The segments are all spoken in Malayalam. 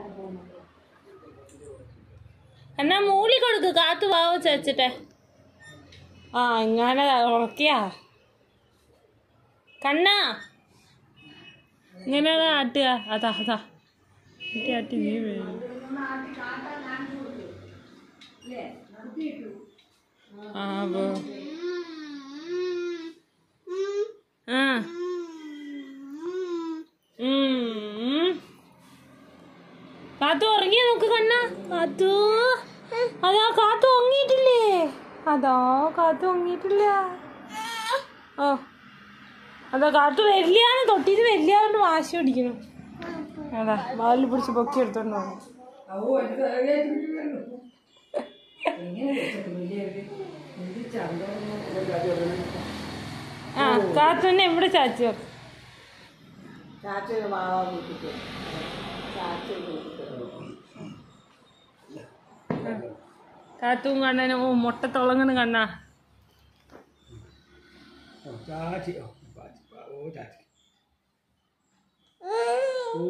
എന്നാ മൂളി കൊടുക്ക് കാത്തു വാവോ ചേച്ചിട്ടെ ആ ഇങ്ങനെ ഉറക്കിയാ കണ്ണാ ഇങ്ങനെയാണ് ആട്ടുക അതാ അതാ ആട്ടി ആട്ടി നീ വീഴും ആ പോ ആ ഉം. കാത്തു ഉറങ്ങിയ നോക്ക് കണ്ണ കാത്തു അതാ കാത്തു ഉറങ്ങിയിട്ടില്ലേ അതാ കാത്തു ഉറങ്ങിയിട്ടില്ല ഓ അതാ കാത്തു വരില്ലാന്ന് തൊട്ടിട്ട് വരില്ലാന്ന് വാശി പിടിക്കുന്നു അതാ വാലിൽ പിടിച്ച് പൊക്കി എടുത്തോണ്ട് പോകും ആ കാത്തുന്നെ ഇവിടെ ചാച്ചി വെക്കും ചാച്ചൊരു മാവാ കൂട്ടിട്ട് ചാച്ച കാത്തും കണ്ണനും ഓ മുട്ട തിളങ്ങുന്നു കണ്ണാ ചാച്ചി ഓ ചാച്ചി ഓ ചാച്ചി ഓ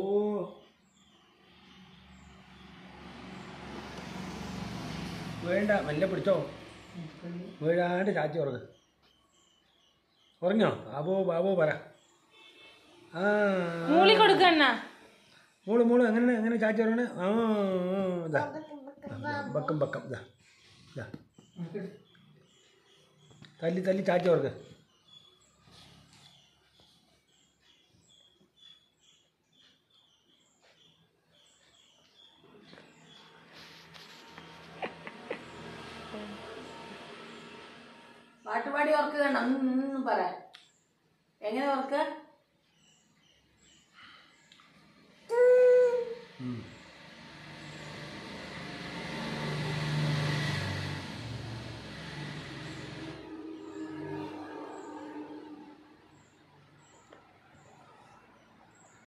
വേണ്ട മെല്ലെ പിടിച്ചോ വീഴാണ്ട് ചാച്ചി ഉറങ്ങ് ഉറങ്ങോ ബാബു ബാബു പറ ആ മൂളി കൊടുക്കണ്ണ മോള് മോള് എങ്ങനെ എങ്ങനെ ചാച്ചി ഉറങ്ങണേ ആ ആ, ഇതാ ബക്കം ബക്കം ഇതാ ഇതാ തല്ലി തല്ലി ചാച്ചി ഉറക്ക് പാട്ടുപാടി ഓർക്ക് വേണം ഉം പറ എങ്ങനെ ഓർക്ക് ഉം.